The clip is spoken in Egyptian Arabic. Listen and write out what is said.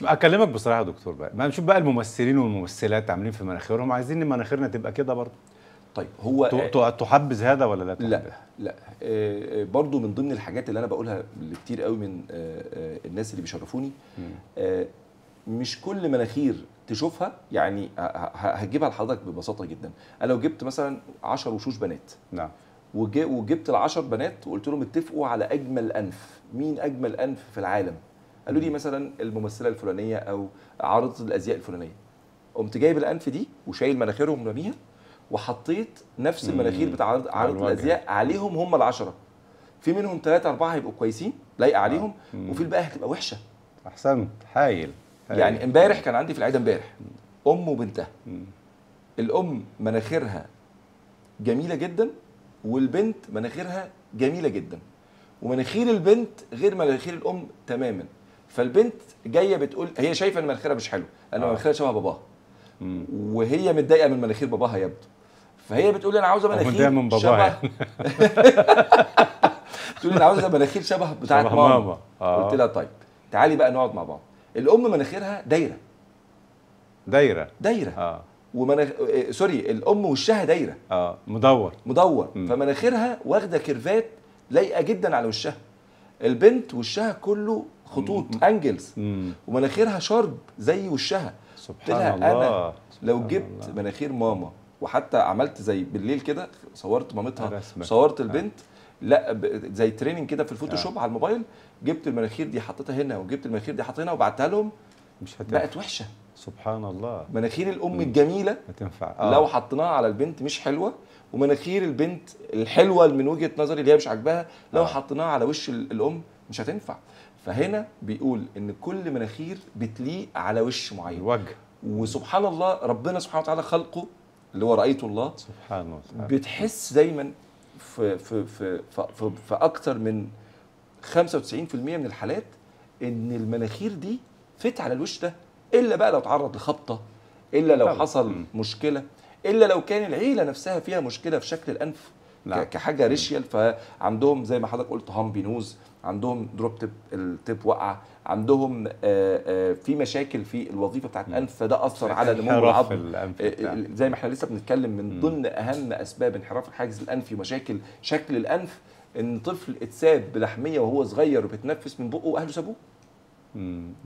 اكلمك بصراحه يا دكتور بقى ما نشوف بقى الممثلين والممثلات عاملين في مناخيرهم عايزين مناخيرنا تبقى كده برضه طيب هو ت- ت- تحبذ هذا ولا لا لا تحبذ؟ لا آه، آه، برضو من ضمن الحاجات اللي انا بقولها لكتير قوي من آه، آه، الناس اللي بيشرفوني آه، مش كل مناخير تشوفها يعني ه- ه- هجيبها لحضرتك ببساطه جدا انا لو جبت مثلا 10 وشوش بنات نعم وج- وجبت العشر بنات وقلت لهم اتفقوا على اجمل انف مين اجمل انف في العالم قالوا لي مثلا الممثله الفلانيه او عارضه الازياء الفلانيه قمت جايب الانف دي وشايل مناخيرهم رميها وحطيت نفس المناخير بتاع عارض- عارضه الوجه. الازياء عليهم هم العشره في منهم ثلاثة أربعة هيبقوا كويسين لايقة عليهم وفي الباقي هتبقى وحشة احسنت هايل هايل. يعني امبارح كان عندي في العيادة امبارح أم وبنتها الأم مناخيرها جميلة جدا والبنت مناخيرها جميلة جدا ومناخير البنت غير مناخير الأم تماما فالبنت جاية بتقول هي شايفة إن مناخيرها مش حلو لأن آه. مناخيرها شبه باباها مم. وهي متضايقة من مناخير باباها يبدو فهي بتقول لي أنا عاوزة أو مناخير متضايقة من باباها شبه تقول لي أنا عاوزة مناخير شبه بتاعت شبه ماما, ماما. آه. قلت لها طيب تعالي بقى نقعد مع بعض الأم مناخيرها دايرة دايره دايرة اه ومناخ... آه، سوري الأم وشها دايرة اه مدور مدور مم. فمناخيرها واخده كيرفات لايقه جدا على وشها البنت وشها كله خطوط انجلز مم. ومناخيرها شارب زي وشها قلت لها سبحان الله انا لو سبحان جبت الله. مناخير ماما وحتى عملت زي بالليل كده صورت مامتها رسمة. وصورت البنت لا ب- زي تريننج كده في الفوتوشوب على الموبايل جبت المناخير دي حطيتها هنا وجبت المناخير دي حطيتها هنا وبعتها لهم مش هتنفع بقت وحشه سبحان الله مناخير الام الجميله هتنفع آه. لو حطيناها على البنت مش حلوه ومناخير البنت الحلوه من وجهه نظري اللي هي مش عاجباها لو آه. حطيناها على وش ال- الام مش هتنفع فهنا بيقول ان كل مناخير بتليق على وش معين الوجه وسبحان الله ربنا سبحانه وتعالى خلقه اللي هو رايته الله سبحان الله بتحس دايما في في في في, في, في اكتر من 95% من الحالات ان المناخير دي فت على الوش ده الا بقى لو تعرض لخبطه الا لو طبعاً. حصل مم. مشكله الا لو كان العيله نفسها فيها مشكله في شكل الانف نعم. ك- كحاجه ريشيال فعندهم زي ما حضرتك قلت هامبي نوز عندهم دروب تيب التيب وقع عندهم آه، آه، في مشاكل في الوظيفه بتاعت الانف فده اثر على نمو انحراف العظم الأنف آه، بتاعه. آه، زي ما احنا لسه بنتكلم من مم. ضمن اهم اسباب انحراف الحاجز الانفي ومشاكل شكل الانف ان طفل اتساب بلحميه وهو صغير وبيتنفس من بقه واهله سابوه مم.